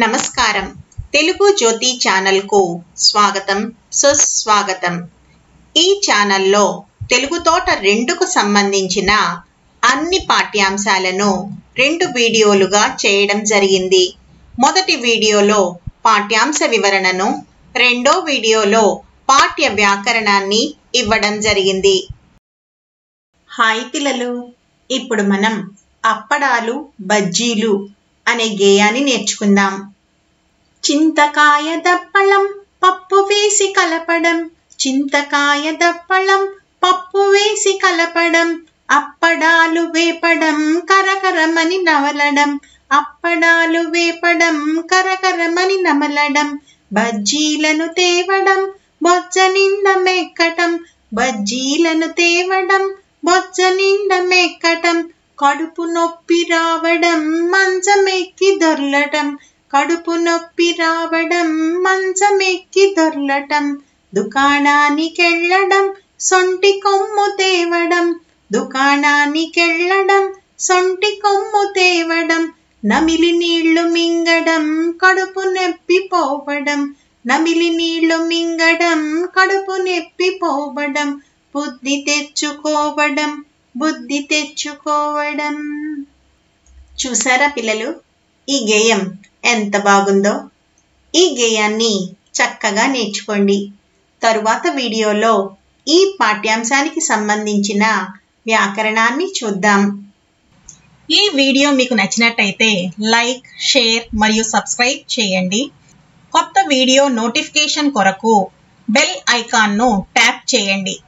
నమస్కారం తెలుగు జ్యోతి ఛానల్కు స్వాగతం సుస్వాగతం ఈ ఛానల్లో తెలుగు తోట రెండుకు సంబంధించిన అన్ని పాఠ్యాంశాలను రెండు వీడియోలుగా చేయడం జరిగింది మొదటి వీడియోలో పాఠ్యాంశ వివరణను రెండో వీడియోలో పాఠ్య వ్యాకరణాన్ని ఇవ్వడం జరిగింది హాయ్ పిల్లలు ఇప్పుడు మనం అప్పడాలు బజ్జీలు అనే గేయాన్ని నేర్చుకుందాం చింతకాయ దప్పళం పప్పు వేసి కలపడం చింతకాయ దప్పళం పప్పు వేసి కలపడం అప్పడాలు వేపడం కరకరమని నవలడం అప్పడాలు వేపడం కరకరమని నమలడం బజ్జీలను తేవడం బొజ్జ నిండ మెక్కటం బజ్జీలను తేవడం బొజ్జ నిండ మెక్కటం కడుపు నొప్పి రావడం మంచమెక్కి దొర్లటం కడుపు నొప్పి రావడం మంచమెక్కి దొర్లటం దుకాణానికెళ్ళడం సొంటి కొమ్ము తేవడం దుకాణానికెళ్ళడం సొంటి కొమ్ము తేవడం నమిలి నీళ్లు మింగడం కడుపు నొప్పి పోవడం నమిలి నీళ్లు మింగడం కడుపు నొప్పి పోవడం బుద్ధి తెచ్చుకోవడం బుద్ధి తెచ్చుకోవడం చూసారా పిల్లలు ఈ గేయం ఎంత బాగుందో ఈ గేయాన్ని చక్కగా నేర్చుకోండి తరువాత వీడియోలో ఈ పాఠ్యాంశానికి సంబంధించిన వ్యాకరణాన్ని చూద్దాం ఈ వీడియో మీకు నచ్చినట్టయితే లైక్ షేర్ మరియు సబ్స్క్రైబ్ చేయండి కొత్త వీడియో నోటిఫికేషన్ కొరకు బెల్ ఐకాన్ను ట్యాప్ చేయండి